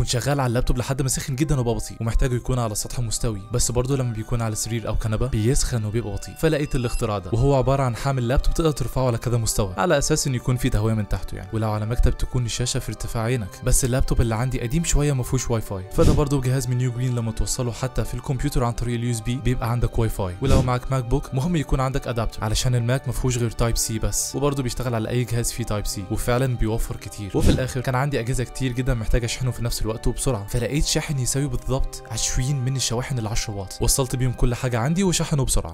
يكون شغال على اللابتوب لحد ما سخن جدا وبقى بطيء ومحتاجه يكون على سطح مستوي بس برضه لما بيكون على سرير او كنبه بيسخن وبيبقى بطيء فلقيت الاختراع ده وهو عباره عن حامل لابتوب تقدر ترفعه على كذا مستوى على اساس ان يكون في تهويه من تحته يعني ولو على مكتب تكون الشاشه في ارتفاع عينك بس اللابتوب اللي عندي قديم شويه ما فيهوش واي فاي فده برضه جهاز من نيو جرين لما توصله حتى في الكمبيوتر عن طريق اليو اس بي بيبقى عندك واي فاي ولو معاك ماك بوك مهم يكون عندك ادابتر علشان الماك ما فيهوش غير تايب سي بس وبرضه بيشتغل على اي جهاز فيه تايب سي وفعلا بيوفر كتير وفي الاخر كان عندي اجهزه كتير جدا محتاج اشحنه في نفس الوقت وبسرعه فلقيت شاحن يساوي بالضبط 20 من الشواحن ال 10 واط وصلت بيهم كل حاجه عندي وشحنوا بسرعه